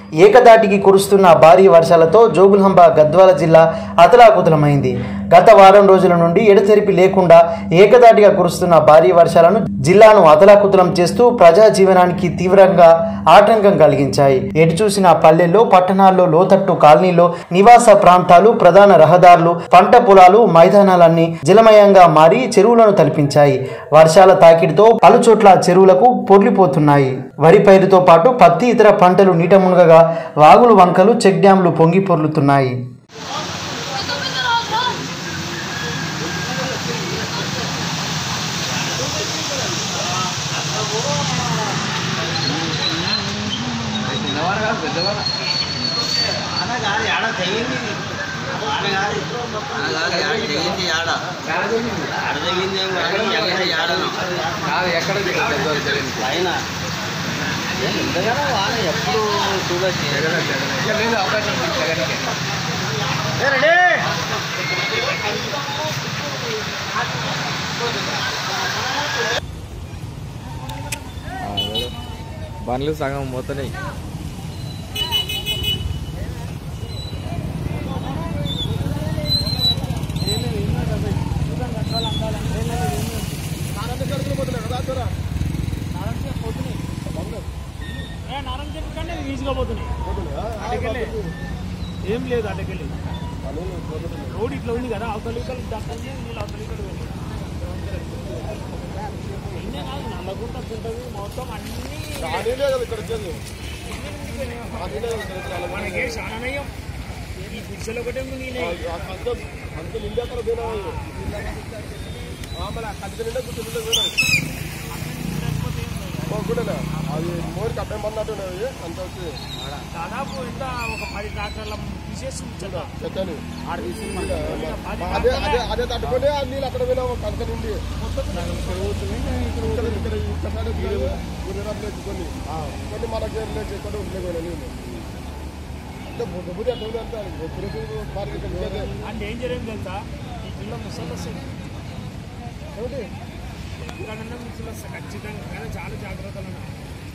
ఏకదాటికి కురుస్తున్న భారీ వర్షాలతో జోగులాంబ గద్వాల జిల్లా అతలాకుతలమైంది గత వారం రోజుల నుండి ఎడతెరిపి లేకుండా ఏకదాటిగా కురుస్తున్న భారీ వర్షాలను జిల్లాను అతలాకుతలం చేస్తూ ప్రజా జీవనానికి తీవ్రంగా ఆటంకం కలిగించాయి ఎటు చూసిన పల్లెల్లో పట్టణాల్లో లోతట్టు కాలనీలో నివాస ప్రాంతాలు ప్రధాన రహదారులు పంట పొలాలు మైదానాలన్నీ జలమయంగా మారి చెరువులను తలపించాయి వర్షాల తాకిడితో పలుచోట్ల చెరువులకు పొర్లిపోతున్నాయి వరి పైరుతో పాటు పత్తి ఇతర పంటలు నీట మునగగా వాగులు వంకలు చెక్ డ్యాంలు పొంగి పొర్లుతున్నాయి అయినా ఎంతగానో వాన ఎప్పుడు చూడొచ్చు బండ్లు సగం పోతున్నాయి నారాయణ చెట్టు కంటే ఈజీగా పోతున్నాయి అటకెళ్ళి ఏం లేదు అటకెళ్ళి రోడ్ ఇట్లా ఉంది కదా అవతల ఇకలు దక్కండి నీళ్ళు అవతల ఇకలు వెళ్ళి ఎన్నే కాదు నల్లగుంట ఉంటుంది మొత్తం అన్ని మనకే చాలా నయం ఈ గుడిసెలు ఒకటే ఉంది నీళ్ళే అది మోరి కప్పేం పడినట్టు అంత వచ్చి దాదాపు ఇంత ఒక పది ట్రాక్టర్ల తీసేసి ఉంచారు చెత్తని ఆడ తీసి అదే అదే అదే తట్టుకొని ఆ నీళ్ళు అక్కడ పోయినా కనుక నుండి ఇక్కడ ఇక్కడ ఇక్కడ సైడ్ గుర్రెరాలు కొన్ని కొన్ని మన గేర్లు లేచి కొన్ని ఉండలేకపోయినా నీళ్ళు అంటే బుద్ధ బుద్ధి అట్లా ఉంది అంటారు ఎప్పుడు పార్కి ఇక్కడ అంటే ఏం జరిగింది తెలుసా ఈ పిల్ల ముసలు వస్తుంది ఏమిటి ఎక్కడన్నా ముసలు వస్తాయి ఖచ్చితంగా కానీ చాలా జాగ్రత్తలు ఉన్నాయి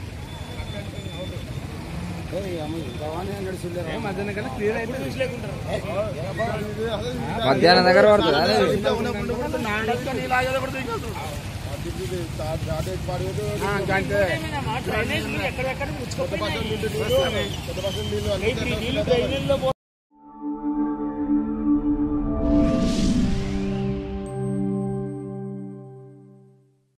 పోలీసు లేకుంటారు మధ్యాహ్నం దగ్గర పడుతుంది అదే డ్రైనేజ్ ఎక్కడెక్కడ ముచ్చుకోపోయినాయి పెద్ద బస్సు నీళ్ళు నీళ్ళు డ్రైనేజ్లో